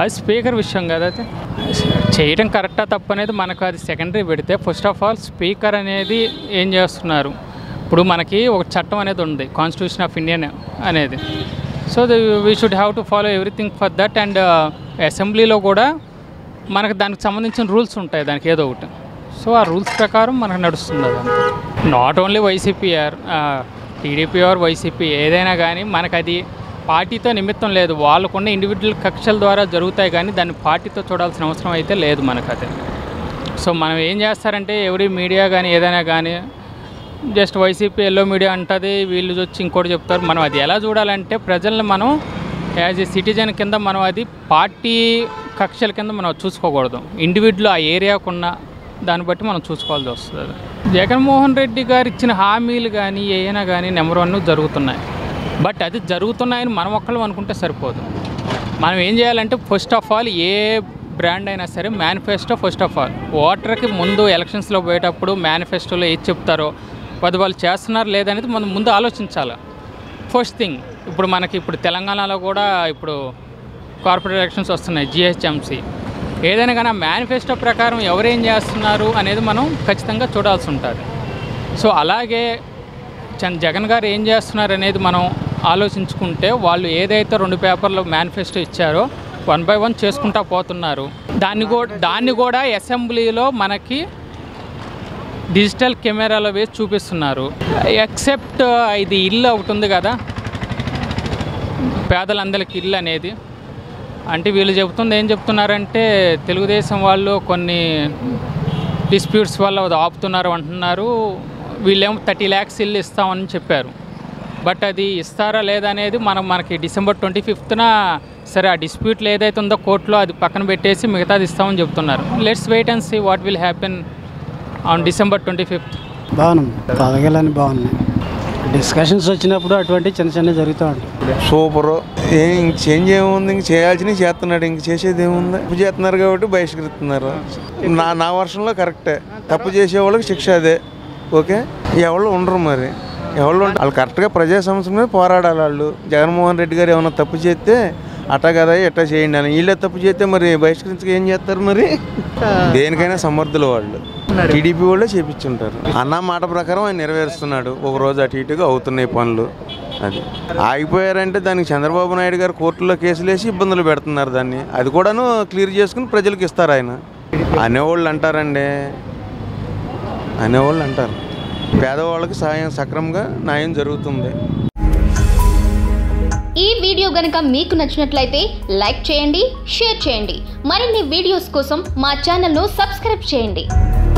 అది స్పీకర్ విషయం కదా అది చేయడం కరెక్టా తప్పు అనేది మనకు అది సెకండరీ పెడితే ఫస్ట్ ఆఫ్ ఆల్ స్పీకర్ అనేది ఏం చేస్తున్నారు ఇప్పుడు మనకి ఒక చట్టం అనేది ఉంది కాన్స్టిట్యూషన్ ఆఫ్ ఇండియన్ అనేది so we should have to follow everything for that and అసెంబ్లీలో కూడా మనకు దానికి సంబంధించిన రూల్స్ ఉంటాయి దానికి ఏదో ఒకటి సో ఆ రూల్స్ ప్రకారం మనకు నడుస్తుంది అది not only YCP or TDP or YCP ఏదైనా కానీ మనకు అది పార్టీతో నిమిత్తం లేదు వాళ్ళకున్న ఇండివిజువల్ కక్షల ద్వారా జరుగుతాయి కానీ దాన్ని పార్టీతో చూడాల్సిన అవసరం అయితే లేదు మనకు అది సో మనం ఏం చేస్తారంటే ఎవరి మీడియా కానీ ఏదైనా కానీ జస్ట్ వైసీపీ ఎల్లో మీడియా అంటుంది వీళ్ళు వచ్చి ఇంకోటి చెప్తారు మనం అది ఎలా చూడాలంటే ప్రజల్ని మనం యాజ్ ఏ సిటిజన్ కింద మనం అది పార్టీ కక్షల కింద మనం చూసుకోకూడదు ఇండివిజువల్ ఆ ఏరియాకున్న దాన్ని బట్టి మనం చూసుకోవాల్సి వస్తుంది అది. జగన్మోహన్ రెడ్డి గారు ఇచ్చిన హామీలు కానీ ఏమైనా కానీ నెంబర్ వన్ జరుగుతున్నాయి బట్ అది జరుగుతున్నాయని మనం ఒక్కళ్ళు అనుకుంటే సరిపోదు మనం ఏం చేయాలంటే ఫస్ట్ ఆఫ్ ఆల్ ఏ బ్రాండ్ అయినా సరే మేనిఫెస్టో ఫస్ట్ ఆఫ్ ఆల్ ఓటర్కి ముందు ఎలక్షన్స్లో పోయేటప్పుడు మేనిఫెస్టోలో ఏది చెప్తారో అది వాళ్ళు చేస్తున్నారు లేదనేది మనం ముందు ఆలోచించాలి ఫస్ట్ థింగ్ ఇప్పుడు మనకి ఇప్పుడు తెలంగాణలో కూడా ఇప్పుడు కార్పొరేట్ ఎలక్షన్స్ వస్తున్నాయి జిహెచ్ఎంసీ ఏదైనా కానీ ఆ మేనిఫెస్టో ప్రకారం ఎవరేం చేస్తున్నారు అనేది మనం ఖచ్చితంగా చూడాల్సి ఉంటుంది సో అలాగే చంద్ జగన్ గారు ఏం చేస్తున్నారు అనేది మనం ఆలోచించుకుంటే వాళ్ళు ఏదైతే రెండు పేపర్లు మేనిఫెస్టో ఇచ్చారో వన్ బై వన్ చేసుకుంటా పోతున్నారు దాన్ని కూడా దాన్ని కూడా అసెంబ్లీలో మనకి డిజిటల్ కెమెరాలో వేసి చూపిస్తున్నారు ఎక్సెప్ట్ ఇది ఇల్లు ఒకటి ఉంది కదా పేదలందరికీ ఇల్లు అనేది అంటే వీళ్ళు చెబుతుంది ఏం చెప్తున్నారంటే తెలుగుదేశం వాళ్ళు కొన్ని డిస్ప్యూట్స్ వల్ల అది ఆపుతున్నారు అంటున్నారు వీళ్ళేమో థర్టీ ల్యాక్స్ ఇల్లు ఇస్తామని చెప్పారు బట్ అది ఇస్తారా లేదా అనేది మనం మనకి డిసెంబర్ ట్వంటీ ఫిఫ్త్న సరే ఆ డిస్ప్యూట్లు ఏదైతే ఉందో కోర్టులో అది పక్కన పెట్టేసి మిగతాది ఇస్తామని చెప్తున్నారు let's wait and see what will happen on December twenty fifth బాగున్నాం పథకాలన్నీ బాగున్నాయి డిస్కషన్స్ వచ్చినప్పుడు అటువంటి చిన్న చిన్న జరుగుతూ ఉంటాయి సూపరు ఏం ఇంక చేంజ్ ఏముంది ఇంక చేయాల్సినవి చేస్తున్నాడు ఇంక చేసేది ఏముంది తప్పు చేస్తున్నారు కాబట్టి బహిష్కరిస్తున్నారు నా నా వర్షంలో కరెక్టే తప్పు చేసే వాళ్ళకి శిక్ష అదే ఓకే ఎవరు ఉండరు మరి ఎవరు ఉండరు వాళ్ళు కరెక్ట్గా ప్రజా సమస్య మీద పోరాడాలి వాళ్ళు జగన్మోహన్ రెడ్డి గారు ఏమైనా తప్పు చేస్తే అట్టా కదా ఎట్టా చేయండి అని వీళ్ళే తప్పు చేస్తే మరి బహిష్కరించక ఏం చేస్తారు మరి దేనికైనా సమర్థులు వాళ్ళు టీడీపీ వాళ్ళే చేపించుంటారు అన్న మాట ప్రకారం ఆయన నెరవేరుస్తున్నాడు ఒక రోజు అటు ఇటుగా అవుతున్నాయి పనులు అది ఆగిపోయారంటే దానికి చంద్రబాబు నాయుడు గారు కోర్టులో కేసులు వేసి ఇబ్బందులు పెడుతున్నారు దాన్ని అది కూడాను క్లియర్ చేసుకుని ప్రజలకు ఇస్తారు ఆయన అనేవాళ్ళు అంటారండి అనేవాళ్ళు అంటారు పేదవాళ్ళకి సాయం సక్రమంగా న్యాయం జరుగుతుంది ఈ వీడియో గనుక మీకు నచ్చినట్లయితే లైక్ చేయండి షేర్ చేయండి మరిన్ని వీడియోస్ కోసం మా ఛానల్ను సబ్స్క్రైబ్ చేయండి